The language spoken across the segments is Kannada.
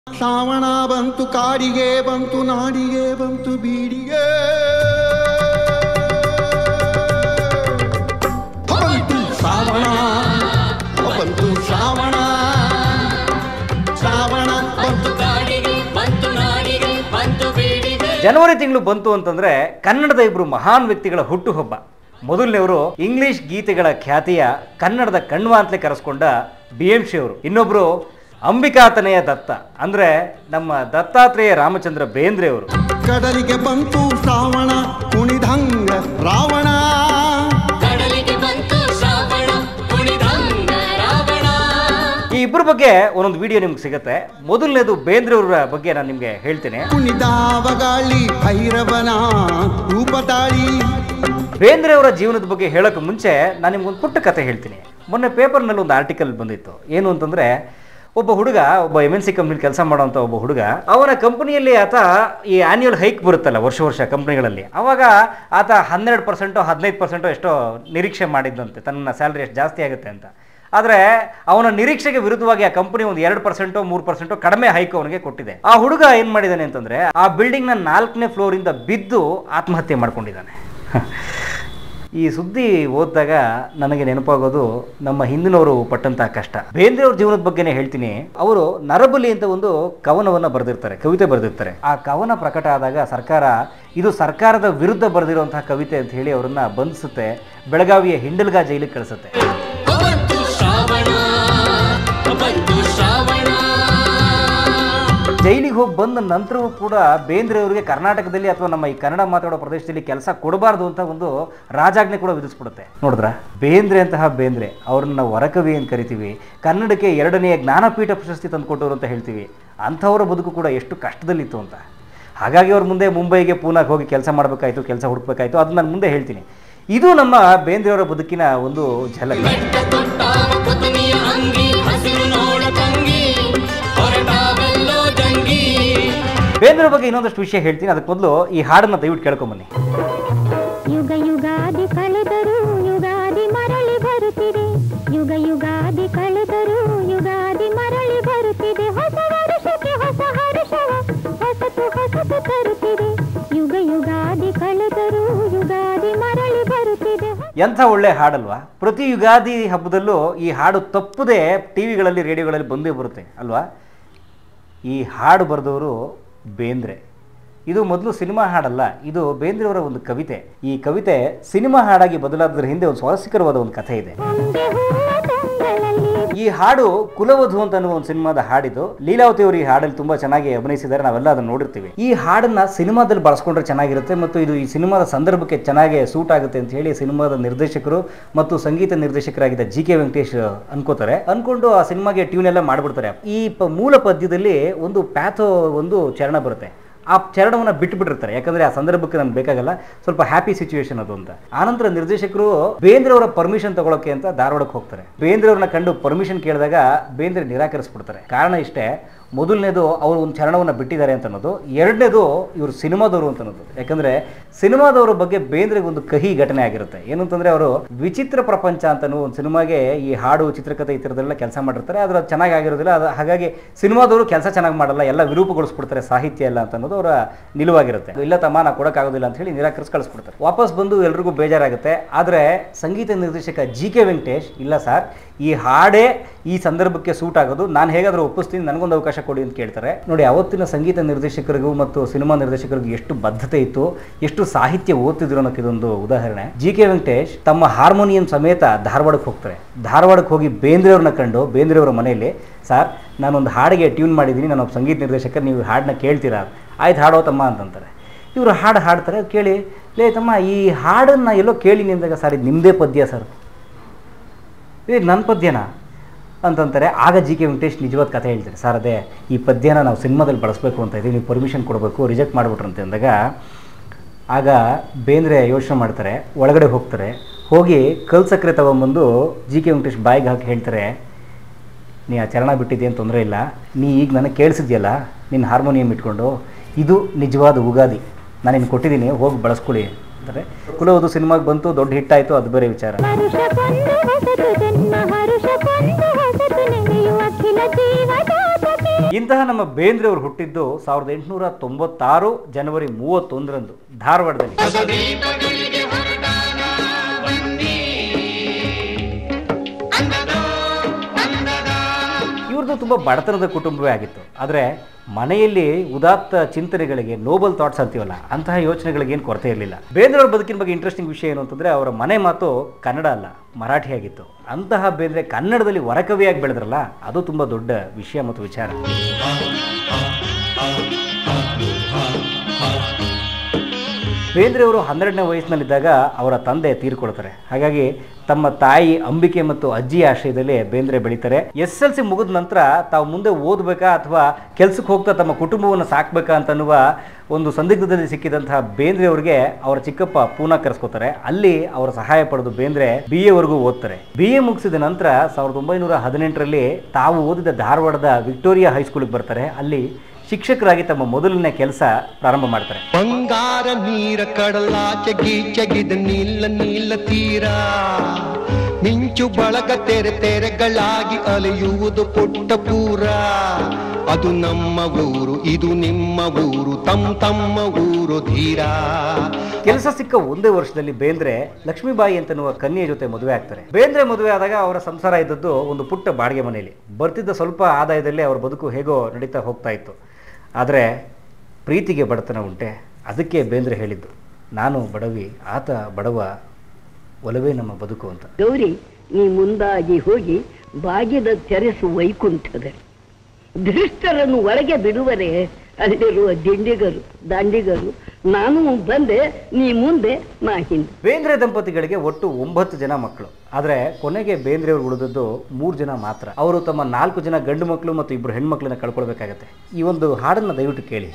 ಶ್ರಾವಣ ಬಂತು ಕಾಡಿಗೆ ಬಂತು ನಾಡಿಗೆ ಬಂತು ಬೀಡಿಗೆ ಬಂತು ಶ್ರಾವಣ ಬಂತು ಶ್ರಾವಣ ಶ್ರಾವಣ ಬಂತು ಕಾಡಿಗೆ ಬಂತು ನಾಡಿಗೆ ಬಂತು ಬೀಡಿಗೆ ಜನವರಿ ತಿಂಗಳು ಬಂತು ಅಂತಂದ್ರೆ ಕನ್ನಡದ ಇಬ್ರು ಮಹಾನ್ ವ್ಯಕ್ತಿಗಳ ಹುಟ್ಟುಹಬ್ಬ ಮೊದಲನೇವರು ಇಂಗ್ಲಿಷ್ ಗೀತೆಗಳ ಖ್ಯಾತಿಯ ಕನ್ನಡದ ಕಣ್ವ ಅಂತಲೇ ಕರೆಸ್ಕೊಂಡ ಬಿ ಎಂ ಶಿ ಅವರು ಇನ್ನೊಬ್ರು ಅಂಬಿಕಾತನೆಯ ದತ್ತ ಅಂದ್ರೆ ನಮ್ಮ ದತ್ತಾತ್ರೇಯ ರಾಮಚಂದ್ರ ಬೇಂದ್ರೆ ಅವರು ಕಡಲಿಗೆ ಬಂತು ಶ್ರಾವಣ ಕುಣಿದಂಗ ರಾವಣ ಕಡಲಿಗೆ ಬಂತು ಶ್ರಾವಣ ಕುಣಿದಂಗ ರಾವಣ ಈ ಇಬ್ಬರ ಬಗ್ಗೆ ಒಂದೊಂದು ವಿಡಿಯೋ ನಿಮ್ಗೆ ಸಿಗುತ್ತೆ ಮೊದಲನೇದು ಬೇಂದ್ರೆ ಅವರ ಬಗ್ಗೆ ನಾನು ನಿಮಗೆ ಹೇಳ್ತೇನೆ ಕುಣಿದಾವ ಗಾಳಿ ಭೈರವನ ರೂಪ ತಾಳಿ ಬೇಂದ್ರೆ ಅವರ ಜೀವನದ ಬಗ್ಗೆ ಹೇಳೋಕೆ ಮುಂಚೆ ನಾನು ನಿಮ್ಗೊಂದು ಪುಟ್ಟ ಕತೆ ಹೇಳ್ತೀನಿ ಮೊನ್ನೆ ಪೇಪರ್ನಲ್ಲಿ ಒಂದು ಆರ್ಟಿಕಲ್ ಬಂದಿತ್ತು ಏನು ಅಂತಂದರೆ ಒಬ್ಬ ಹುಡುಗ ಒಬ್ಬ ಎಮ್ ಎನ್ ಸಿ ಕಂಪ್ನಿಲಿ ಕೆಲಸ ಮಾಡೋಂಥ ಒಬ್ಬ ಹುಡುಗ ಅವನ ಕಂಪನಿಯಲ್ಲಿ ಆತ ಈ ಆ್ಯನ್ಯುವಲ್ ಹೈಕ್ ಬರುತ್ತಲ್ಲ ವರ್ಷ ವರ್ಷ ಕಂಪ್ನಿಗಳಲ್ಲಿ ಅವಾಗ ಆತ ಹನ್ನೆರಡು ಪರ್ಸೆಂಟು ಹದಿನೈದು ಪರ್ಸೆಂಟು ಎಷ್ಟೋ ನಿರೀಕ್ಷೆ ಮಾಡಿದ್ದಂತೆ ತನ್ನ ಸ್ಯಾಲ್ರಿ ಎಷ್ಟು ಜಾಸ್ತಿ ಆಗುತ್ತೆ ಅಂತ ಆದರೆ ಅವನ ನಿರೀಕ್ಷೆಗೆ ವಿರುದ್ಧವಾಗಿ ಆ ಕಂಪನಿ ಒಂದು ಎರಡು ಪರ್ಸೆಂಟು ಮೂರು ಪರ್ಸೆಂಟು ಕಡಿಮೆ ಹೈಕ್ ಅವನಿಗೆ ಕೊಟ್ಟಿದೆ ಆ ಹುಡುಗ ಏನು ಮಾಡಿದ್ದಾನೆ ಅಂತಂದರೆ ಆ ಬಿಲ್ಡಿಂಗ್ನ ನಾಲ್ಕನೇ ಫ್ಲೋರಿಂದ ಬಿದ್ದು ಆತ್ಮಹತ್ಯೆ ಮಾಡ್ಕೊಂಡಿದ್ದಾನೆ ಈ ಸುದ್ದಿ ಓದಿದಾಗ ನನಗೆ ನೆನಪಾಗೋದು ನಮ್ಮ ಹಿಂದಿನವರು ಪಟ್ಟಂತಹ ಕಷ್ಟ ಬೇಂದ್ರೆ ಅವ್ರ ಜೀವನದ ಬಗ್ಗೆನೇ ಹೇಳ್ತೀನಿ ಅವರು ನರಬಲಿ ಅಂತ ಒಂದು ಕವನವನ್ನು ಬರೆದಿರ್ತಾರೆ ಕವಿತೆ ಬರೆದಿರ್ತಾರೆ ಆ ಕವನ ಪ್ರಕಟ ಆದಾಗ ಸರ್ಕಾರ ಇದು ಸರ್ಕಾರದ ವಿರುದ್ಧ ಬರೆದಿರುವಂತಹ ಕವಿತೆ ಅಂತ ಹೇಳಿ ಅವರನ್ನ ಬಂಧಿಸುತ್ತೆ ಬೆಳಗಾವಿಯ ಹಿಂಡಲ್ಗಾ ಜೈಲಿಗೆ ಕಳಿಸುತ್ತೆ ಬಂತು ಶ್ರಾವಣ ಬಂತು ಶ್ರಾವಣ ಜೈಲಿಗೆ ಹೋಗಿ ಬಂದ ನಂತರವೂ ಕೂಡ ಬೇಂದ್ರೆ ಅವರಿಗೆ ಕರ್ನಾಟಕದಲ್ಲಿ ಅಥವಾ ನಮ್ಮ ಈ ಕನ್ನಡ ಮಾತಾಡೋ ಪ್ರದೇಶದಲ್ಲಿ ಕೆಲಸ ಕೊಡಬಾರ್ದು ಅಂತ ಒಂದು ರಾಜಾಜ್ಞೆ ಕೂಡ ವಿಧಿಸ್ಬಿಡುತ್ತೆ ನೋಡಿದ್ರ ಬೇಂದ್ರೆ ಅಂತಹ ಬೇಂದ್ರೆ ಅವ್ರನ್ನ ವರಕವಿ ಅಂತ ಕರಿತೀವಿ ಕನ್ನಡಕ್ಕೆ ಎರಡನೆಯ ಜ್ಞಾನಪೀಠ ಪ್ರಶಸ್ತಿ ತಂದುಕೊಟ್ಟವರು ಅಂತ ಹೇಳ್ತೀವಿ ಅಂಥವರ ಬದುಕು ಕೂಡ ಎಷ್ಟು ಕಷ್ಟದಲ್ಲಿತ್ತು ಅಂತ ಹಾಗಾಗಿ ಅವ್ರ ಮುಂದೆ ಮುಂಬೈಗೆ ಪೂನಾಗೆ ಹೋಗಿ ಕೆಲಸ ಮಾಡಬೇಕಾಯ್ತು ಕೆಲಸ ಹುಡುಕ್ಬೇಕಾಯ್ತು ಅದು ನಾನು ಮುಂದೆ ಹೇಳ್ತೀನಿ ಇದು ನಮ್ಮ ಬೇಂದ್ರೆಯವರ ಬದುಕಿನ ಒಂದು ಝಲಕ್ ಬೆಟ್ಟ ತೊಟ್ಟಾವ ಪುತನಿಯ ಅಂಗಿ ಹಸಿರು ನೋಡ ತಂಗಿ ಹೊರಟಾವೆಲ್ಲೋ ಜಂಗಿ ಬೇಂದ್ರೆ ಬಗ್ಗೆ ಇನ್ನೊಂದಷ್ಟು ವಿಷಯ ಹೇಳ್ತೀನಿ ಅದಕ್ಕೆ ಮೊದಲು ಈ ಹಾಡನ್ನು ದಯವಿಟ್ಟು ಕೇಳ್ಕೊಂಬನ್ನಿ ಯುಗ ಯುಗಾದಿ ಕಳೆದರೂ ಯುಗಾದಿ ಮರಳಿ ಬರುತ್ತಿದೆ ಯುಗ ಯುಗಾದಿ ಕಳೆದರೂ ಯುಗಾದಿ ಮರಳಿ ಬರುತ್ತಿದೆ ಹೊಸ ವರುಷಕ್ಕೆ ಹೊಸ ಹರುಷವ ಹೊಸತು ಹೊಸತು ತರುತ್ತಿದೆ ಯುಗ ಯುಗಾದಿ ಕಳೆದರೂ ಯುಗಾದಿ ಮರಳಿ ಬರುತ್ತಿದೆ ಎಂಥ ಒಳ್ಳೆ ಹಾಡಲ್ವಾ ಪ್ರತಿ ಯುಗಾದಿ ಹಬ್ಬದಲ್ಲೂ ಈ ಹಾಡು ತಪ್ಪದೆ ಟಿ ವಿಗಳಲ್ಲಿ ರೇಡಿಯೋಗಳಲ್ಲಿ ಬಂದೇ ಬರುತ್ತೆ ಅಲ್ವಾ ಈ ಹಾಡು ಬರೆದವರು ಬೇಂದ್ರೆ ಇದು ಮೊದಲು ಸಿನಿಮಾ ಹಾಡಲ್ಲ ಇದು ಬೇಂದ್ರೆಯವರ ಒಂದು ಕವಿತೆ ಈ ಕವಿತೆ ಸಿನಿಮಾ ಹಾಡಾಗಿ ಬದಲಾದ್ರ ಹಿಂದೆ ಒಂದು ಸ್ವಾರಸ್ಯಕರವಾದ ಒಂದು ಕಥೆ ಇದೆ ಹೊಂಗೆ ಹೂವ ತಂಗಳಲ್ಲಿ ಈ ಹಾಡು ಕುಲವಧು ಅಂತ ಅನ್ನುವ ಒಂದು ಸಿನಿಮಾದ ಹಾಡಿದು ಲೀಲಾವತಿ ಅವರು ಈ ಹಾಡಲ್ಲಿ ತುಂಬಾ ಚೆನ್ನಾಗಿ ಅಭಿನಯಿಸಿದ್ದಾರೆ ನಾವೆಲ್ಲ ಅದನ್ನ ನೋಡಿರ್ತೀವಿ ಈ ಹಾಡನ್ನ ಸಿನಿಮಾದಲ್ಲಿ ಬಳಸ್ಕೊಂಡ್ರೆ ಚೆನ್ನಾಗಿರುತ್ತೆ ಮತ್ತು ಇದು ಈ ಸಿನಿಮಾದ ಸಂದರ್ಭಕ್ಕೆ ಚೆನ್ನಾಗಿ ಸೂಟ್ ಆಗುತ್ತೆ ಅಂತ ಹೇಳಿ ಸಿನಿಮಾದ ನಿರ್ದೇಶಕರು ಮತ್ತು ಸಂಗೀತ ನಿರ್ದೇಶಕರಾಗಿದ್ದ ಜಿ ಕೆ ವೆಂಕಟೇಶ್ ಅನ್ಕೋತಾರೆ ಅನ್ಕೊಂಡು ಆ ಸಿನಿಮಾಗೆ ಟ್ಯೂನ್ ಎಲ್ಲ ಮಾಡ್ಬಿಡ್ತಾರೆ ಈ ಪ- ಮೂಲ ಪದ್ಯದಲ್ಲಿ ಒಂದು ಪ್ಯಾಥೋ ಒಂದು ಚರಣ ಬರುತ್ತೆ ಆ ಚರಣವನ್ನು ಬಿಟ್ಬಿಟ್ಟಿರ್ತಾರೆ ಯಾಕಂದ್ರೆ ಆ ಸಂದರ್ಭಕ್ಕೆ ನಮ್ಗೆ ಬೇಕಾಗಲ್ಲ ಸ್ವಲ್ಪ ಹ್ಯಾಪಿ ಸಿಚುವೇಶನ್ ಅದು ಅಂತ ಆನಂತರ ನಿರ್ದೇಶಕರು ಬೇಂದ್ರೆ ಅವರ ಪರ್ಮಿಷನ್ ತಗೊಳಕ್ಕೆ ಅಂತ ಧಾರವಾಡಕ್ಕೆ ಹೋಗ್ತಾರೆ ಬೇಂದ್ರೆ ಅವ್ರನ್ನ ಕಂಡು ಪರ್ಮಿಷನ್ ಕೇಳಿದಾಗ ಬೇಂದ್ರೆ ನಿರಾಕರಿಸ್ಬಿಡ್ತಾರೆ ಕಾರಣ ಇಷ್ಟೇ ಮೊದಲನೇದು ಅವರು ಒಂದು ಚರಣವನ್ನು ಬಿಟ್ಟಿದ್ದಾರೆ ಅಂತ ಅನ್ನೋದು ಎರಡನೇದು ಇವರು ಸಿನಿಮಾದವರು ಅಂತ ಅನ್ನೋದು ಯಾಕಂದ್ರೆ ಸಿನಿಮಾದವರ ಬಗ್ಗೆ ಬೇಂದ್ರೆಗೆ ಒಂದು ಕಹಿ ಘಟನೆ ಆಗಿರುತ್ತೆ ಏನು ಅಂತಂದ್ರೆ ಅವರು ವಿಚಿತ್ರ ಪ್ರಪಂಚ ಅಂತ ಅನ್ನೋ ಒಂದು ಸಿನಿಮಾಗೆ ಈ ಹಾಡು ಚಿತ್ರಕಥೆ ಈ ಥರದ್ದೆಲ್ಲ ಕೆಲಸ ಮಾಡಿರ್ತಾರೆ ಆದ್ರೆ ಅದು ಚೆನ್ನಾಗಿ ಆಗಿರೋದಿಲ್ಲ ಅದು ಹಾಗಾಗಿ ಸಿನಿಮಾದವರು ಕೆಲಸ ಚೆನ್ನಾಗಿ ಮಾಡಲ್ಲ ಎಲ್ಲ ವಿರೂಪಗೊಳಿಸ್ಬಿಡ್ತಾರೆ ಸಾಹಿತ್ಯ ಎಲ್ಲ ಅಂತ ಅನ್ನೋದು ಅವರ ನಿಲುವಾಗಿರುತ್ತೆ ಇಲ್ಲ ತಮ್ಮ ನಾ ಕೊಡೋಕ್ಕಾಗೋದಿಲ್ಲ ಅಂತ ಹೇಳಿ ನಿರಾಕರಿಸಿ ಕಳಿಸ್ಬಿಡ್ತಾರೆ ವಾಪಸ್ ಬಂದು ಎಲ್ರಿಗೂ ಬೇಜಾರಾಗುತ್ತೆ ಆದರೆ ಸಂಗೀತ ನಿರ್ದೇಶಕ ಜಿ ಕೆ ವೆಂಕಟೇಶ್ ಇಲ್ಲ ಸರ್ ಈ ಹಾಡೇ ಈ ಸಂದರ್ಭಕ್ಕೆ ಸೂಟ್ ಆಗೋದು ನಾನು ಹೇಗಾದರೂ ಒಪ್ಪಿಸ್ತೀನಿ ನನಗೊಂದು ಅವಕಾಶ ಕೊಡಿ ಅಂತ ಕೇಳ್ತಾರೆ ನೋಡಿ ಅವತ್ತಿನ ಸಂಗೀತ ನಿರ್ದೇಶಕರಿಗೂ ಮತ್ತು ಸಿನಿಮಾ ನಿರ್ದೇಶಕರಿಗೂ ಎಷ್ಟು ಬದ್ಧತೆ ಇತ್ತು ಎಷ್ಟು ಸಾಹಿತ್ಯ ಓದ್ತಿದ್ರು ಅನ್ನೋಕೆ ಇದೊಂದು ಉದಾಹರಣೆ ಜಿ ಕೆ ವೆಂಕಟೇಶ್ ತಮ್ಮ ಹಾರ್ಮೋನಿಯಂ ಸಮೇತ ಧಾರವಾಡಕ್ಕೆ ಹೋಗ್ತಾರೆ ಧಾರವಾಡಕ್ಕೆ ಹೋಗಿ ಬೇಂದ್ರೆಯವ್ರನ್ನ ಕಂಡು ಬೇಂದ್ರೆಯವರ ಮನೆಯಲ್ಲಿ ಸರ್ ನಾನೊಂದು ಹಾಡಿಗೆ ಟ್ಯೂನ್ ಮಾಡಿದ್ದೀನಿ ನಾನು ಒಬ್ಬ ಸಂಗೀತ ನಿರ್ದೇಶಕ ನೀವು ಹಾಡನ್ನ ಕೇಳ್ತೀರಾ ಆಯ್ತು ಹಾಡೋ ತಮ್ಮ ಅಂತಂತಾರೆ ಇವರು ಹಾಡು ಹಾಡ್ತಾರೆ ಅದ್ ಕೇಳಿ ಲೇ ತಮ್ಮ ಈ ಹಾಡನ್ನು ಎಲ್ಲೋ ಕೇಳಿ ನಿಂದಾಗ ಸರ್ ಇದು ನಿಮ್ಮದೇ ಪದ್ಯ ಸರ್ ಇದು ನನ್ನ ಪದ್ಯನಾ ಅಂತಂತಾರೆ ಆಗ ಜಿ ಕೆ ವೆಂಕಟೇಶ್ ನಿಜವಾದ ಕಥೆ ಹೇಳ್ತಾರೆ ಸರ್ ಅದೇ ಈ ಪದ್ಯನ ನಾವು ಸಿನಿಮಾದಲ್ಲಿ ಬಳಸಬೇಕು ಅಂತ ಇದ್ದೀವಿ ನೀವು ಪರ್ಮಿಷನ್ ಕೊಡಬೇಕು ರಿಜೆಕ್ಟ್ ಮಾಡಿಬಿಟ್ರಂತೆ ಅಂದಾಗ ಆಗ ಬೇಂದ್ರೆ ಯೋಚನೆ ಮಾಡ್ತಾರೆ ಒಳಗಡೆ ಹೋಗ್ತಾರೆ ಹೋಗಿ ಕಲ್ ಸಕ್ಕರೆ ತಗೊಂಬಂದು ಜಿ ಕೆ ವೆಂಕಟೇಶ್ ಬಾಯಿಗೆ ಹಾಕಿ ಹೇಳ್ತಾರೆ ನೀ ಆ ಚರಣ ಬಿಟ್ಟಿದ್ದೇನು ತೊಂದರೆ ಇಲ್ಲ ನೀ ಈಗ ನನಗೆ ಕೇಳಿಸಿದ್ಯಲ್ಲ ನಿನ್ನ ಹಾರ್ಮೋನಿಯಂ ಇಟ್ಕೊಂಡು ಇದು ನಿಜವಾದ ಉಗಾದಿ ನಾನು ನಿನ್ಗೆ ಕೊಟ್ಟಿದ್ದೀನಿ ಹೋಗಿ ಬಳಸ್ಕೊಳ್ಳಿ ಅಂತಾರೆ ಕುಲವದು ಸಿನಿಮಾಗೆ ಬಂತು ದೊಡ್ಡ ಹಿಟ್ ಆಯಿತು ಅದು ಬೇರೆ ವಿಚಾರ ಹರುಷ ಕೊಂದು ಹೊಸತು ಜನ್ಮ ಹರುಷ ಕೊಂದು ಹೊಸತು ನೆನೆಯುವ ಅಖಿಲ ಜೀವದಾತಕ್ಕೆ ಇಂತಹ ನಮ್ಮ ಬೇಂದ್ರೆ ಅವರು ಹುಟ್ಟಿದ್ದು ಸಾವಿರದ ಎಂಟುನೂರ ತೊಂಬತ್ತಾರು ಜನವರಿ ಮೂವತ್ತೊಂದರಂದು ಧಾರವಾಡದಲ್ಲಿ ಇವ್ರದ್ದು ತುಂಬ ಬಡತನದ ಕುಟುಂಬವೇ ಆಗಿತ್ತು ಆದರೆ ಮನೆಯಲ್ಲಿ ಉದಾತ್ತ ಚಿಂತನೆಗಳಿಗೆ ನೋಬಲ್ ಥಾಟ್ಸ್ ಅಂತೀವಲ್ಲ ಅಂತಹ ಯೋಚನೆಗಳಿಗೆ ಏನು ಕೊರತೆ ಇರಲಿಲ್ಲ ಬೇಂದ್ರೆ ಅವ್ರ ಬದುಕಿನ ಬಗ್ಗೆ ಇಂಟ್ರೆಸ್ಟಿಂಗ್ ವಿಷಯ ಏನು ಅಂತಂದರೆ ಅವರ ಮನೆ ಮಾತು ಕನ್ನಡ ಅಲ್ಲ ಮರಾಠಿ ಆಗಿತ್ತು ಅಂತಹ ಬೇಂದ್ರೆ ಕನ್ನಡದಲ್ಲಿ ವರಕವಿಯಾಗಿ ಬೆಳೆದ್ರಲ್ಲ ಅದು ತುಂಬ ದೊಡ್ಡ ವಿಷಯ ಮತ್ತು ವಿಚಾರ ಬೇಂದ್ರೆ ಅವರು ಹನ್ನೆರಡನೇ ವಯಸ್ಸಿನಲ್ಲಿದ್ದಾಗ ಅವರ ತಂದೆ ತೀರ್ಕೊಳ್ತಾರೆ ಹಾಗಾಗಿ ತಮ್ಮ ತಾಯಿ ಅಂಬಿಕೆ ಮತ್ತು ಅಜ್ಜಿ ಆಶ್ರಯದಲ್ಲಿ ಬೇಂದ್ರೆ ಬೆಳೀತಾರೆ ಎಸ್ ಎಲ್ ಸಿ ಮುಗಿದ ನಂತರ ತಾವು ಮುಂದೆ ಓದಬೇಕಾ ಅಥವಾ ಕೆಲ್ಸಕ್ಕೆ ಹೋಗ್ತಾ ತಮ್ಮ ಕುಟುಂಬವನ್ನು ಸಾಕ್ಬೇಕಾ ಅಂತನ್ನುವ ಒಂದು ಸಂದಿಗ್ಧದಲ್ಲಿ ಸಿಕ್ಕಿದಂತಹ ಬೇಂದ್ರೆ ಅವರಿಗೆ ಅವರ ಚಿಕ್ಕಪ್ಪ ಪೂನಾ ಕರೆಸ್ಕೋತಾರೆ ಅಲ್ಲಿ ಅವರ ಸಹಾಯ ಪಡೆದು ಬೇಂದ್ರೆ ಬಿ ಎವರೆಗೂ ಓದ್ತಾರೆ ಬಿ ಎ ಮುಗಿಸಿದ ನಂತರ ಸಾವಿರದ ಒಂಬೈನೂರ ಹದಿನೆಂಟರಲ್ಲಿ ತಾವು ಓದಿದ ಧಾರವಾಡದ ವಿಕ್ಟೋರಿಯಾ ಹೈಸ್ಕೂಲಿಗೆ ಬರ್ತಾರೆ ಅಲ್ಲಿ ಶಿಕ್ಷಕರಾಗಿ ತಮ್ಮ ಮೊದಲನೇ ಕೆಲಸ ಪ್ರಾರಂಭ ಮಾಡ್ತಾರೆ ಬಂಗಾರ ನೀರ ಕಡಲಾಚೆ ಗೀಚಗಿದ ನೀಲ ನೀಲ ತೀರ ಮಿಂಚು ಬಳಗ ತೆರೆ ತೆರೆಗಳಾಗಿ ಅಲೆಯುವುದು ಪುಟ್ಟ ಪೂರ ಅದು ನಮ್ಮ ಊರು ಇದು ನಿಮ್ಮ ಊರು ತಮ್ಮ ತಮ್ಮ ಊರು ಧೀರ ಕೆಲಸ ಸಿಕ್ಕ ಒಂದೇ ವರ್ಷದಲ್ಲಿ ಬೇಂದ್ರೆ ಲಕ್ಷ್ಮೀಬಾಯಿ ಅಂತನ್ನುವ ಕನ್ಯೆ ಜೊತೆ ಮದುವೆ ಆಗ್ತಾರೆ ಬೇಂದ್ರೆ ಮದುವೆ ಆದಾಗ ಅವರ ಸಂಸಾರ ಇದ್ದದ್ದು ಒಂದು ಪುಟ್ಟ ಬಾಡಿಗೆ ಮನೆಯಲ್ಲಿ ಬರ್ತಿದ್ದ ಸ್ವಲ್ಪ ಆದಾಯದಲ್ಲೇ ಅವರ ಬದುಕು ಹೇಗೋ ನಡೀತಾ ಹೋಗ್ತಾ ಇತ್ತು ಆದರೆ ಪ್ರೀತಿಗೆ ಬಡತನ ಉಂಟೆ ಅದಕ್ಕೆ ಬೇಂದ್ರೆ ಹೇಳಿದ್ದು ನಾನು ಬಡವಿ ಆತ ಬಡವ ಒಲವೇ ನಮ್ಮ ಬದುಕು ಅಂತ ಗೌರಿ ನೀ ಮುಂದಾಗಿ ಹೋಗಿ ಬಾಗಿದ ತೆರೆಸು ವೈಕುಂಠದ ಧೃಷ್ಟರನ್ನು ಹೊರಗೆ ಬಿಡುವರೆ ಅಲ್ಲಿರುವ ದಿಂಡಿಗರು ದಾಂಡಿಗರು ನಾನು ಬಂದೆ ನೀ ಮುಂದೆ ನಾ ಹಿಂದೆ ಬೇಂದ್ರೆ ದಂಪತಿಗಳಿಗೆ ಒಟ್ಟು ಒಂಬತ್ತು ಜನ ಮಕ್ಕಳು ಆದರೆ ಕೊನೆಗೆ ಬೇಂದ್ರೆ ಅವರು ಉಳಿದದ್ದು ಮೂರು ಜನ ಮಾತ್ರ ಅವರು ತಮ್ಮ ನಾಲ್ಕು ಜನ ಗಂಡು ಮಕ್ಕಳು ಮತ್ತು ಇಬ್ಬರು ಹೆಣ್ಮಕ್ಳನ್ನ ಕಳ್ಕೊಳ್ಬೇಕಾಗತ್ತೆ ಈ ಒಂದು ಹಾಡನ್ನು ದಯವಿಟ್ಟು ಕೇಳಿ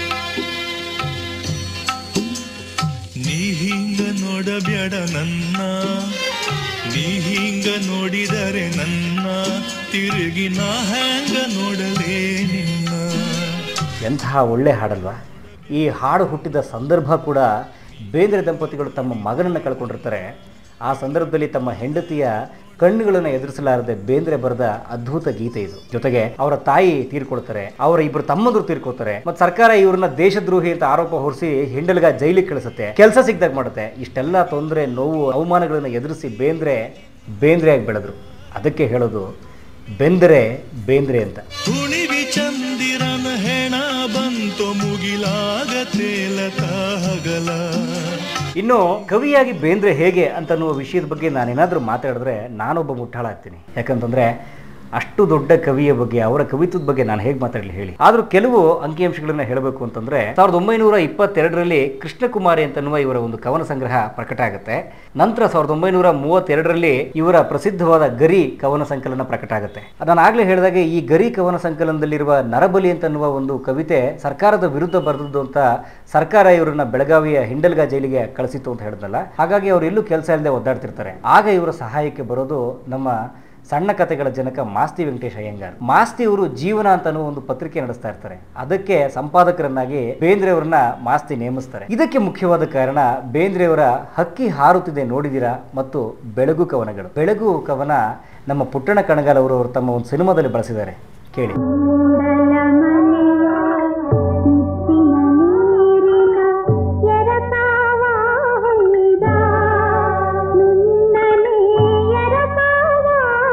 ನೀ ಹಿಂಗ ನೋಡಬೇಡ ನನ್ನ ನೀ ಹಿಂಗ ನೋಡಿದರೆ ನನ್ನ ತಿರುಗಿ ನಾ ಹ್ಯಾಂಗ ನೋಡಲೇ ನಿನ್ನ ಎಂತಹ ಒಳ್ಳೆ ಹಾಡಲ್ವಾ ಈ ಹಾಡು ಹುಟ್ಟಿದ ಸಂದರ್ಭ ಕೂಡ ಬೇಂದ್ರೆ ದಂಪತಿಗಳು ತಮ್ಮ ಮಗನನ್ನು ಕಳ್ಕೊಂಡಿರ್ತಾರೆ ಆ ಸಂದರ್ಭದಲ್ಲಿ ತಮ್ಮ ಹೆಂಡತಿಯ ಕಣ್ಣುಗಳನ್ನು ಎದುರಿಸಲಾರದೆ ಬೇಂದ್ರೆ ಬರೆದ ಅದ್ಭುತ ಗೀತೆ ಇದು ಜೊತೆಗೆ ಅವರ ತಾಯಿ ತೀರ್ಕೊಳ್ತಾರೆ ಅವರ ಇಬ್ಬರು ತಮ್ಮಂದ್ರು ತೀರ್ಕೊಳ್ತಾರೆ ಮತ್ತು ಸರ್ಕಾರ ಇವ್ರನ್ನ ದೇಶದ್ರೋಹಿ ಅಂತ ಆರೋಪ ಹೊರಿಸಿ ಹಿಂಡಲ್ಗ ಜೈಲಿಗೆ ಕಳಿಸುತ್ತೆ ಕೆಲಸ ಸಿಗ್ದಾಗ ಮಾಡುತ್ತೆ ಇಷ್ಟೆಲ್ಲ ತೊಂದರೆ ನೋವು ಅವಮಾನಗಳನ್ನು ಎದುರಿಸಿ ಬೇಂದ್ರೆ ಬೇಂದ್ರೆ ಆಗಿ ಬೆಳೆದ್ರು ಅದಕ್ಕೆ ಹೇಳೋದು ಬೆಂದರೆ ಬೇಂದ್ರೆ ಅಂತ ಹುಣಿವಿ ಚಂದಿರನ ಹೆಣ ಬಂತು ಮುಗಿಲಾಗ ತೇಲತ ಹಗಲ ಇನ್ನು ಕವಿಯಾಗಿ ಬೇಂದ್ರೆ ಹೇಗೆ ಅಂತನ್ನುವ ವಿಷಯದ ಬಗ್ಗೆ ನಾನೇನಾದರೂ ಮಾತಾಡಿದ್ರೆ ನಾನೊಬ್ಬ ಮುಟ್ಟಾಳ ಆಗ್ತೀನಿ ಯಾಕಂತಂದ್ರೆ ಅಷ್ಟು ದೊಡ್ಡ ಕವಿಯ ಬಗ್ಗೆ ಅವರ ಕವಿತ್ವದ ಬಗ್ಗೆ ನಾನು ಹೇಗೆ ಮಾತಾಡಲಿ ಹೇಳಿ ಆದರೂ ಕೆಲವು ಅಂಕಿಅಂಶಗಳನ್ನ ಹೇಳಬೇಕು ಅಂತಂದ್ರೆ ಸಾವಿರದ ಒಂಬೈನೂರ ಇಪ್ಪತ್ತೆರಡರಲ್ಲಿ ಕೃಷ್ಣಕುಮಾರಿ ಅಂತನ್ನುವ ಇವರ ಒಂದು ಕವನ ಸಂಗ್ರಹ ಪ್ರಕಟ ಆಗುತ್ತೆ ನಂತರ ಸಾವಿರದ ಒಂಬೈನೂರ ಮೂವತ್ತೆರಡರಲ್ಲಿ ಇವರ ಪ್ರಸಿದ್ಧವಾದ ಗರಿ ಕವನ ಸಂಕಲನ ಪ್ರಕಟ ಆಗುತ್ತೆ ನಾನು ಆಗ್ಲೇ ಹೇಳಿದಾಗೆ ಈ ಗರಿ ಕವನ ಸಂಕಲನದಲ್ಲಿರುವ ನರಬಲಿ ಅಂತನ್ನುವ ಒಂದು ಕವಿತೆ ಸರ್ಕಾರದ ವಿರುದ್ಧ ಬರೆದದ್ದು ಅಂತ ಸರ್ಕಾರ ಇವರನ್ನ ಬೆಳಗಾವಿಯ ಹಿಂಡಲ್ಗಾ ಜೈಲಿಗೆ ಕಳಿಸಿತ್ತು ಅಂತ ಹೇಳಿದ್ನಲ್ಲ ಹಾಗಾಗಿ ಅವರು ಎಲ್ಲೂ ಕೆಲಸ ಇಲ್ಲದೆ ಒದ್ದಾಡ್ತಿರ್ತಾರೆ ಆಗ ಇವರ ಸಹಾಯಕ್ಕೆ ಬರೋದು ನಮ್ಮ ಸಣ್ಣ ಕಥೆಗಳ ಜನಕ ಮಾಸ್ತಿ ವೆಂಕಟೇಶ್ ಅಯ್ಯಂಗಾರ್ ಮಾಸ್ತಿ ಅವರು ಜೀವನ ಅಂತ ಅನ್ನೋ ಒಂದು ಪತ್ರಿಕೆ ನಡೆಸ್ತಾ ಇರ್ತಾರೆ ಅದಕ್ಕೆ ಸಂಪಾದಕರನ್ನಾಗಿ ಬೇಂದ್ರೆ ಅವರನ್ನ ಮಾಸ್ತಿ ನೇಮಿಸ್ತಾರೆ ಇದಕ್ಕೆ ಮುಖ್ಯವಾದ ಕಾರಣ ಬೇಂದ್ರೆ ಅವರ ಹಕ್ಕಿ ಹಾರುತ್ತಿದೆ ನೋಡಿದಿರಾ ಮತ್ತು ಬೆಳಗು ಕವನಗಳು ಬೆಳಗು ಕವನ ನಮ್ಮ ಪುಟ್ಟಣ ಕಣಗಾಲ್ ಅವರು ಅವರು ತಮ್ಮ ಒಂದು ಸಿನಿಮಾದಲ್ಲಿ ಬಳಸಿದ್ದಾರೆ ಕೇಳಿ ಮೂಡಲ ಮನೆಯ ಮುತ್ತಿನ ನೀರಿನ ಎರಕಾವ ಹೊಯ್ದ ನಿನ್ನನೆ ಎರಕಾವ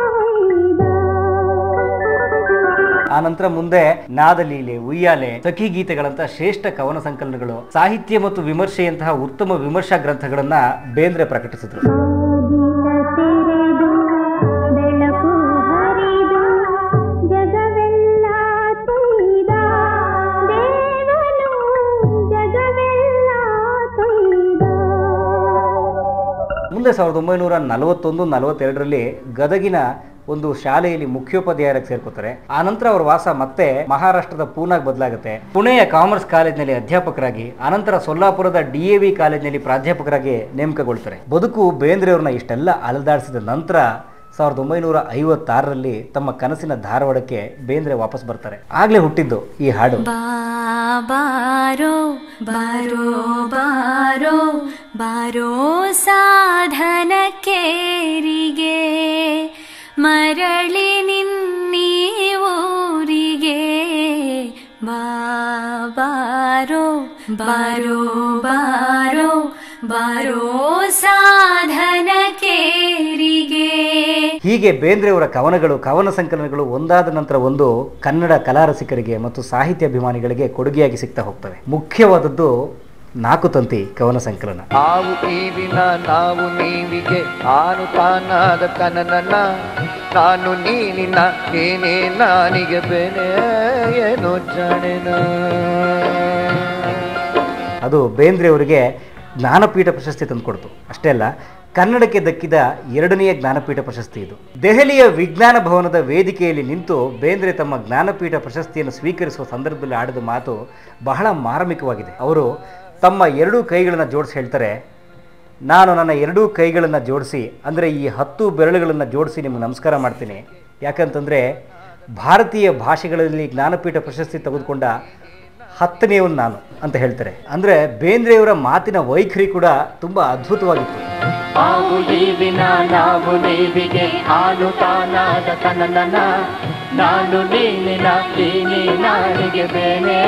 ಹೊಯ್ದ ಆ ನಂತರ ಮುಂದೆ ನಾದಲೀಲೆ ಉಯ್ಯಾಲೆ ಸಖಿ ಗೀತೆಗಳಂತ ಶ್ರೇಷ್ಠ ಕವನ ಸಂಕಲನಗಳು ಸಾಹಿತ್ಯ ಮತ್ತು ವಿಮರ್ಶೆಯಂತಹ ಉತ್ತಮ ವಿಮರ್ಶಾ ಗ್ರಂಥಗಳನ್ನ ಬೇಂದ್ರೆ ಪ್ರಕಟಿಸಿದ್ರು ಬಾಗಿಲ ತೆರೆದು ಬೆಳಕು ಹರಿದು ಜಗವೆಲ್ಲ ತೊಯ್ದ ದೇವನು ಜಗವೆಲ್ಲ ತೊಯ್ದ ಮುಂದೆ ಸಾವಿರದ ಒಂಬೈನೂರ ನಲವತ್ತೊಂದು ನಲವತ್ತೆರಡರಲ್ಲಿ ಗದಗಿನ ಒಂದು ಶಾಲೆಯಲ್ಲಿ ಮುಖ್ಯೋಪಾಧ್ಯಾಯರಾಗಿ ಸೇರ್ಕೋತಾರೆ ಆ ನಂತರ ಅವರ ವಾಸ ಮತ್ತೆ ಮಹಾರಾಷ್ಟ್ರದ ಪೂನಾಗ್ ಬದಲಾಗುತ್ತೆ ಪುಣೆಯ ಕಾಮರ್ಸ್ ಕಾಲೇಜಿನಲ್ಲಿ ಅಧ್ಯಾಪಕರಾಗಿ ಆನಂತರ ಸೊಲ್ಲಾಪುರದ ಡಿ ಎ ವಿ ಕಾಲೇಜಿನಲ್ಲಿ ಪ್ರಾಧ್ಯಾಪಕರಾಗಿ ನೇಮಕಗೊಳ್ತಾರೆ ಬದುಕು ಬೇಂದ್ರೆ ಅವ್ರನ್ನ ಇಷ್ಟೆಲ್ಲ ಅಲದಾಡಿಸಿದ ನಂತರ ಸಾವಿರದ ಒಂಬೈನೂರ ಐವತ್ತಾರರಲ್ಲಿ ತಮ್ಮ ಕನಸಿನ ಧಾರವಾಡಕ್ಕೆ ಬೇಂದ್ರೆ ವಾಪಸ್ ಬರ್ತಾರೆ ಆಗ್ಲೇ ಹುಟ್ಟಿದ್ದು ಈ ಹಾಡು ಬಾರೋ ಬಾರೋ ಬಾರೋ ಬಾರೋ ಸಾಧನ ಕೇರಿಗೆ ಮರಳಿ ನಿನ್ನೀ ಊರಿಗೆ ಬಾರೋ ಬಾರೋ ಬಾರೋ ಬಾರೋ ಸಾಧನ ಕೇರಿಗೆ ಹೀಗೆ ಬೇಂದ್ರೆಯವರ ಕವನಗಳು ಕವನ ಸಂಕಲನಗಳು ಒಂದಾದ ನಂತರ ಒಂದು ಕನ್ನಡ ಕಲಾರಸಿಕರಿಗೆ ಮತ್ತು ಸಾಹಿತ್ಯ ಅಭಿಮಾನಿಗಳಿಗೆ ಕೊಡುಗೆಯಾಗಿ ಸಿಗ್ತಾ ಹೋಗ್ತವೆ ಮುಖ್ಯವಾದದ್ದು ನಾಲ್ಕು ತಂತಿ ಕವನ ಸಂಕಲನ ಆವು ಈವಿನ ನಾವು ನೀವಿಗೆ ಆನು ತಾನಾದ ತನನನ ನಾನು ನೀನಿನ ಏನೇ ನಾನಿಗೆ ಬೆನೆ ಏನು ಜಾಣೆನ ಅದು ಬೇಂದ್ರೆಯವರಿಗೆ ಜ್ಞಾನಪೀಠ ಪ್ರಶಸ್ತಿ ತಂದುಕೊಡ್ತು ಅಷ್ಟೇ ಅಲ್ಲ ಕನ್ನಡಕ್ಕೆ ದಕ್ಕಿದ ಎರಡನೆಯ ಜ್ಞಾನಪೀಠ ಪ್ರಶಸ್ತಿ ಇದು ದೆಹಲಿಯ ವಿಜ್ಞಾನ ಭವನದ ವೇದಿಕೆಯಲ್ಲಿ ನಿಂತು ಬೇಂದ್ರೆ ತಮ್ಮ ಜ್ಞಾನಪೀಠ ಪ್ರಶಸ್ತಿಯನ್ನು ಸ್ವೀಕರಿಸುವ ಸಂದರ್ಭದಲ್ಲಿ ಆಡಿದ ಮಾತು ಬಹಳ ಮಾರ್ಮಿಕವಾಗಿದೆ ಅವರು ತಮ್ಮ ಎರಡೂ ಕೈಗಳನ್ನು ಜೋಡಿಸಿ ಹೇಳ್ತಾರೆ ನಾನು ನನ್ನ ಎರಡೂ ಕೈಗಳನ್ನು ಜೋಡಿಸಿ ಅಂದರೆ ಈ ಹತ್ತು ಬೆರಳುಗಳನ್ನು ಜೋಡಿಸಿ ನಿಮಗೆ ನಮಸ್ಕಾರ ಮಾಡ್ತೀನಿ ಯಾಕಂತಂದರೆ ಭಾರತೀಯ ಭಾಷೆಗಳಲ್ಲಿ ಜ್ಞಾನಪೀಠ ಪ್ರಶಸ್ತಿ ತೆಗೆದುಕೊಂಡ ಹತ್ತನೆಯವನು ನಾನು ಅಂತ ಹೇಳ್ತಾರೆ ಅಂದರೆ ಬೇಂದ್ರೆಯವರ ಮಾತಿನ ವೈಖರಿ ಕೂಡ ತುಂಬ ಅದ್ಭುತವಾಗಿತ್ತು ಆವು ಈವಿನ ನಾವು ನೀವಿಗೆ ಆನು ತಾನಾದ ತನನನ ನಾನು ನೀನಿನ ನೀನಿ ನಾನಿಗೆ ಬೇನೆ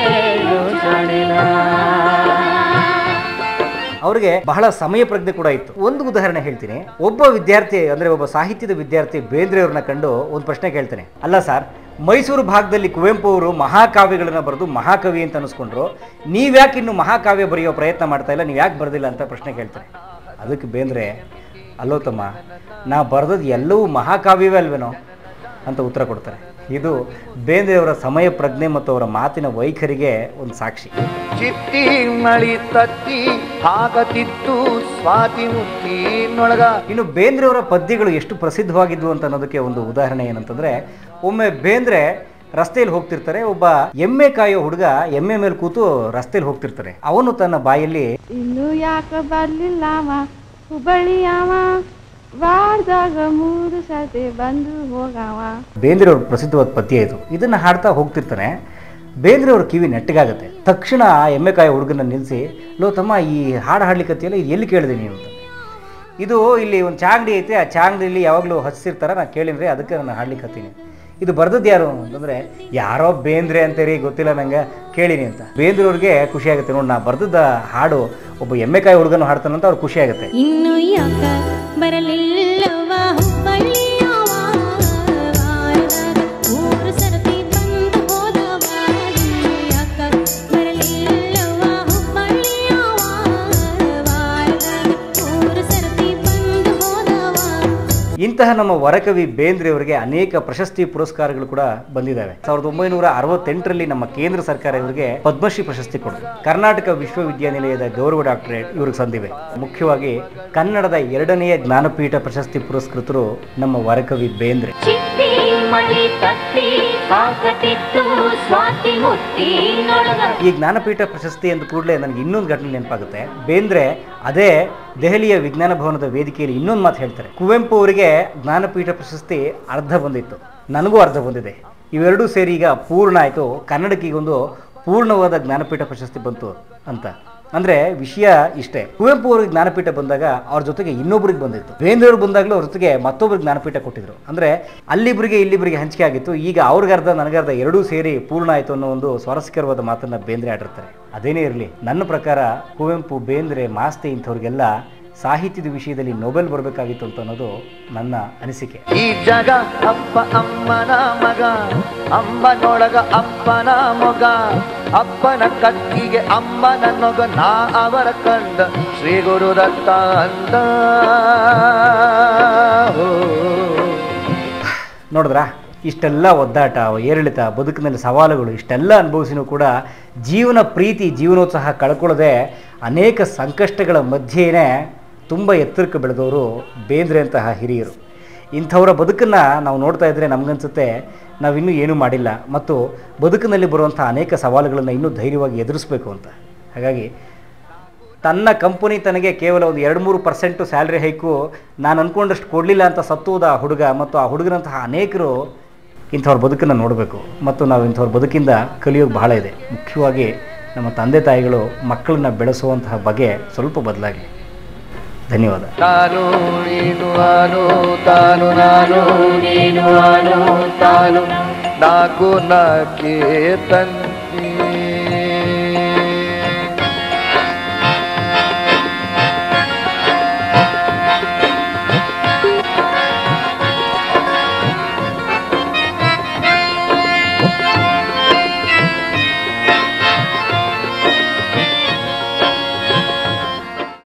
ಅವರಿಗೆ ಬಹಳ ಸಮಯ ಪ್ರಜ್ಞೆ ಕೂಡ ಇತ್ತು ಒಂದು ಉದಾಹರಣೆ ಹೇಳ್ತೀನಿ ಒಬ್ಬ ವಿದ್ಯಾರ್ಥಿ ಅಂದರೆ ಒಬ್ಬ ಸಾಹಿತ್ಯದ ವಿದ್ಯಾರ್ಥಿ ಬೇಂದ್ರೆಯವ್ರನ್ನ ಕಂಡು ಒಂದು ಪ್ರಶ್ನೆ ಕೇಳ್ತಾನೆ ಅಲ್ಲ ಸರ್ ಮೈಸೂರು ಭಾಗದಲ್ಲಿ ಕುವೆಂಪು ಅವರು ಮಹಾಕಾವ್ಯಗಳನ್ನು ಬರೆದು ಮಹಾಕವಿ ಅಂತ ಅನಿಸ್ಕೊಂಡ್ರು ನೀವ್ಯಾಕೆ ಇನ್ನು ಮಹಾಕಾವ್ಯ ಬರೆಯೋ ಪ್ರಯತ್ನ ಮಾಡ್ತಾ ಇಲ್ಲ ನೀವು ಯಾಕೆ ಬರೆದಿಲ್ಲ ಅಂತ ಪ್ರಶ್ನೆ ಕೇಳ್ತಾರೆ ಅದಕ್ಕೆ ಬೇಂದ್ರೆ ಅಲ್ಲೋ ತಮ್ಮ ನಾ ಬರೆದದ್ದು ಎಲ್ಲವೂ ಮಹಾಕಾವ್ಯವೇ ಅಲ್ವೇನೋ ಅಂತ ಉತ್ತರ ಕೊಡ್ತಾರೆ ಇದು ಬೇಂದ್ರೆಯವರ ಸಮಯ ಪ್ರಜ್ಞೆ ಮತ್ತು ಅವರ ಮಾತಿನ ವೈಖರಿಗೆ ಒಂದು ಸಾಕ್ಷಿ ಚಿತ್ತಿ ಮಳಿ ತತ್ತಿ ಆಗತಿತ್ತು ಸ್ವಾತಿ ಮುತ್ತಿನೊಳಗ ಇನ್ನು ಬೇಂದ್ರೆಯವರ ಪದ್ಯಗಳು ಎಷ್ಟು ಪ್ರಸಿದ್ಧವಾಗಿದ್ವು ಅಂತ ಅನ್ನೋದಕ್ಕೆ ಒಂದು ಉದಾಹರಣೆ ಏನಂತಂದ್ರೆ ಒಮ್ಮೆ ಬೇಂದ್ರೆ ರಸ್ತೆಯಲ್ಲಿ ಹೋಗ್ತಿರ್ತಾರೆ ಒಬ್ಬ ಎಮ್ಮೆ ಕಾಯೋ ಹುಡುಗ ಎಮ್ಮೆ ಮೇಲೆ ಕೂತು ರಸ್ತೆಯಲ್ಲಿ ಹೋಗ್ತಿರ್ತಾರೆ ಅವನು ತನ್ನ ಬಾಯಲ್ಲಿ ಇನ್ನು ಯಾಕ ಬರ್ಲಿಲ್ಲ ಅವ ಹುಬ್ಬಳ್ಳಿಯವ ವಾರದಾಗ ಮೂರು ಸತಿ ಬಂದು ಹೋಗವ ಬೇಂದ್ರೆಯವ್ರ ಪ್ರಸಿದ್ಧವಾದ ಪದ್ಯ ಇದು ಇದನ್ನ ಹಾಡ್ತಾ ಹೋಗ್ತಿರ್ತಾನೆ ಬೇಂದ್ರೆಯವ್ರ ಕಿವಿ ನೆಟ್ಟಗಾಗತ್ತೆ ತಕ್ಷಣ ಆ ಎಮ್ಮೆ ಕಾಯೋ ಹುಡುಗನ ನಿಲ್ಲಿಸಿ ಲೋ ತಮ್ಮ ಈ ಹಾಡು ಹಾಡ್ಲಿಕ್ಕತ್ತಿಯಲ್ಲ ಇದು ಎಲ್ಲಿ ಕೇಳಿದೆ ನೀವು ಅಂತ ಇದು ಇಲ್ಲಿ ಒಂದು ಚಾಂಗಡಿ ಐತೆ ಆ ಚಾಂಗಡಿಲಿ ಯಾವಾಗಲೂ ಹಚ್ಚಿರ್ತಾರೆ ನಾನು ಕೇಳಿದ್ರೆ ಅದಕ್ಕೆ ನಾನು ಹಾಡ್ಲಿಕ್ಕೆ ಹತ್ತೀನಿ ಇದು ಬರ್ದದ್ದು ಯಾರು ಅಂತಂದ್ರೆ ಯಾರೋ ಬೇಂದ್ರೆ ಅಂತೀರಿ ಗೊತ್ತಿಲ್ಲ ನಂಗೆ ಕೇಳಿನಿ ಅಂತ ಬೇಂದ್ರವ್ರಿಗೆ ಖುಷಿ ಆಗುತ್ತೆ ನೋಡಿ ನಾ ಬರ್ದದ್ದ ಹಾಡು ಒಬ್ಬ ಎಮ್ಮೆಕಾಯಿ ಹುಡುಗನು ಹಾಡ್ತಾನಂತ ಅವ್ರಿಗೆ ಖುಷಿ ಆಗುತ್ತೆ ಇನ್ನು ಯಾಕ ಬರಲಿಲ್ಲವ ಹುಬ್ಬಳ್ಳಿಯವ ವಾರದಾಗ ಮೂರು ಸರ್ತಿ ಬಂದು ಹೋದವ ಇನ್ನು ಯಾಕ ಬರಲಿಲ್ಲವ ಹುಬ್ಬಳ್ಳಿಯವ ವಾರದಾಗ ಮೂರು ಸರ್ತಿ ಬಂದು ಹೋದವ ಇಂತಹ ನಮ್ಮ ವರಕವಿ ಬೇಂದ್ರೆ ಅವರಿಗೆ ಅನೇಕ ಪ್ರಶಸ್ತಿ ಪುರಸ್ಕಾರಗಳು ಕೂಡ ಬಂದಿದ್ದಾವೆ ಸಾವಿರದ ಒಂಬೈನೂರ ಅರವತ್ತೆಂಟರಲ್ಲಿ ನಮ್ಮ ಕೇಂದ್ರ ಸರ್ಕಾರ ಇವರಿಗೆ ಪದ್ಮಶ್ರೀ ಪ್ರಶಸ್ತಿ ಕೊಡ್ತು ಕರ್ನಾಟಕ ವಿಶ್ವವಿದ್ಯಾನಿಲಯದ ಗೌರವ ಡಾಕ್ಟರೇಟ್ ಇವ್ರಿಗೆ ಸಂದಿವೆ ಮುಖ್ಯವಾಗಿ ಕನ್ನಡದ ಎರಡನೆಯ ಜ್ಞಾನಪೀಠ ಪ್ರಶಸ್ತಿ ಪುರಸ್ಕೃತರು ನಮ್ಮ ವರಕವಿ ಬೇಂದ್ರೆ ಚಿತ್ತಿ ಮಳಿ ತತ್ತಿ ಆಗತಿತ್ತು ಸ್ವಾತಿ ಮುತ್ತಿನೊಳಗ ಈ ಜ್ಞಾನಪೀಠ ಪ್ರಶಸ್ತಿ ಅಂದ ಕೂಡಲೇ ನನಗೆ ಇನ್ನೊಂದು ಘಟನೆ ನೆನಪಾಗುತ್ತೆ ಬೇಂದ್ರೆ ಅದೇ ದೆಹಲಿಯ ವಿಜ್ಞಾನ ಭವನದ ವೇದಿಕೆಯಲ್ಲಿ ಇನ್ನೊಂದು ಮಾತು ಹೇಳ್ತಾರೆ ಕುವೆಂಪು ಅವರಿಗೆ ಜ್ಞಾನಪೀಠ ಪ್ರಶಸ್ತಿ ಅರ್ಧ ಬಂದಿತ್ತು ನನಗೂ ಅರ್ಧ ಬಂದಿದೆ ಇವೆರಡೂ ಸೇರಿ ಈಗ ಪೂರ್ಣ ಆಯಿತು ಕನ್ನಡಕ್ಕೆ ಈಗೊಂದು ಪೂರ್ಣವಾದ ಜ್ಞಾನಪೀಠ ಪ್ರಶಸ್ತಿ ಬಂತು ಅಂತ ಅಂದ್ರೆ ವಿಷಯ ಇಷ್ಟೇ ಕುವೆಂಪು ಅವರಿಗೆ ಜ್ಞಾನಪೀಠ ಬಂದಾಗ ಅವ್ರ ಜೊತೆಗೆ ಇನ್ನೊಬ್ರಿಗೆ ಬಂದಿತ್ತು ಬೇಂದ್ರವ್ರು ಬಂದಾಗಲೂ ಅವ್ರ ಜೊತೆಗೆ ಮತ್ತೊಬ್ರಿಗೆ ಜ್ಞಾನಪೀಠ ಕೊಟ್ಟಿದ್ರು ಅಂದ್ರೆ ಅಲ್ಲಿಬ್ರಿಗೆ ಇಲ್ಲಿಬ್ರಿಗೆ ಹಂಚಿಕೆ ಆಗಿತ್ತು ಈಗ ಅವ್ರಿಗರ್ಧ ನನಗರ್ಧ ಎರಡೂ ಸೇರಿ ಪೂರ್ಣ ಆಯಿತು ಅನ್ನೋ ಒಂದು ಸ್ವಾರಸ್ಯಕರವಾದ ಮಾತನ್ನ ಬೇಂದ್ರೆ ಆಡಿರ್ತಾರೆ ಅದೇನೇ ಇರಲಿ ನನ್ನ ಪ್ರಕಾರ ಕುವೆಂಪು ಬೇಂದ್ರೆ ಮಾಸ್ತಿ ಇಂಥವ್ರಿಗೆಲ್ಲ ಸಾಹಿತ್ಯದ ವಿಷಯದಲ್ಲಿ ನೊಬೆಲ್ ಬರಬೇಕಾಗಿತ್ತು ಅಂತ ಅನ್ನೋದು ನನ್ನ ಅನಿಸಿಕೆ ಈ ಜಗ ಅಪ್ಪ ಅಮ್ಮನ ಮಗ ಅಮ್ಮನೊಳಗ ಅಪ್ಪನ ಮೊಗ ಅಪ್ಪನ ಕತ್ತಿಗೆ ಅಮ್ಮನ ನೊಗ ನಾ ಅವರ ಕಂಡ ಶ್ರೀ ಗುರುದತ್ತ ಅಂದ ಓ. ನೋಡಿದ್ರಾ ಇಷ್ಟೆಲ್ಲ ಒದ್ದಾಟ ಏರಿಳಿತ ಬದುಕಿನಲ್ಲಿ ಸವಾಲುಗಳು ಇಷ್ಟೆಲ್ಲ ಅನುಭವಿಸಿನೂ ಕೂಡ ಜೀವನ ಪ್ರೀತಿ ಜೀವನೋತ್ಸಾಹ ಕಳ್ಕೊಳ್ಳದೆ ಅನೇಕ ಸಂಕಷ್ಟಗಳ ಮಧ್ಯೆಯೇ ತುಂಬ ಎತ್ತರಕ್ಕೆ ಬೆಳೆದವರು ಬೇಂದ್ರೆಂತಹ ಹಿರಿಯರು ಇಂಥವರ ಬದುಕನ್ನು ನಾವು ನೋಡ್ತಾ ಇದ್ದರೆ ನಮಗನ್ಸುತ್ತೆ ನಾವಿನ್ನೂ ಏನೂ ಮಾಡಿಲ್ಲ ಮತ್ತು ಬದುಕಿನಲ್ಲಿ ಬರುವಂಥ ಅನೇಕ ಸವಾಲುಗಳನ್ನು ಇನ್ನೂ ಧೈರ್ಯವಾಗಿ ಎದುರಿಸಬೇಕು ಅಂತ ಹಾಗಾಗಿ ತನ್ನ ಕಂಪನಿ ತನಗೆ ಕೇವಲ ಒಂದು ಎರಡು ಮೂರು ಪರ್ಸೆಂಟು ಸ್ಯಾಲ್ರಿ ಹೈಕು ನಾನು ಅಂದ್ಕೊಂಡಷ್ಟು ಕೊಡಲಿಲ್ಲ ಅಂತ ಸತ್ತೋದ ಆ ಹುಡುಗ ಮತ್ತು ಆ ಹುಡುಗನಂತಹ ಅನೇಕರು ಇಂಥವ್ರ ಬದುಕನ್ನು ನೋಡಬೇಕು ಮತ್ತು ನಾವು ಇಂಥವ್ರ ಬದುಕಿಂದ ಕಲಿಯೋದು ಬಹಳ ಇದೆ ಮುಖ್ಯವಾಗಿ ನಮ್ಮ ತಂದೆ ತಾಯಿಗಳು ಮಕ್ಕಳನ್ನ ಬೆಳೆಸುವಂತಹ ಬಗೆ ಸ್ವಲ್ಪ ಬದಲಾಗಲಿ ಧನ್ಯವಾದ ತಾನು ನೀನು ನಾನು ತಾನು ನಾನು ನೀನು ನಾನು ತಾನು ನಾಕು ನಾಕೆ ತಂಗ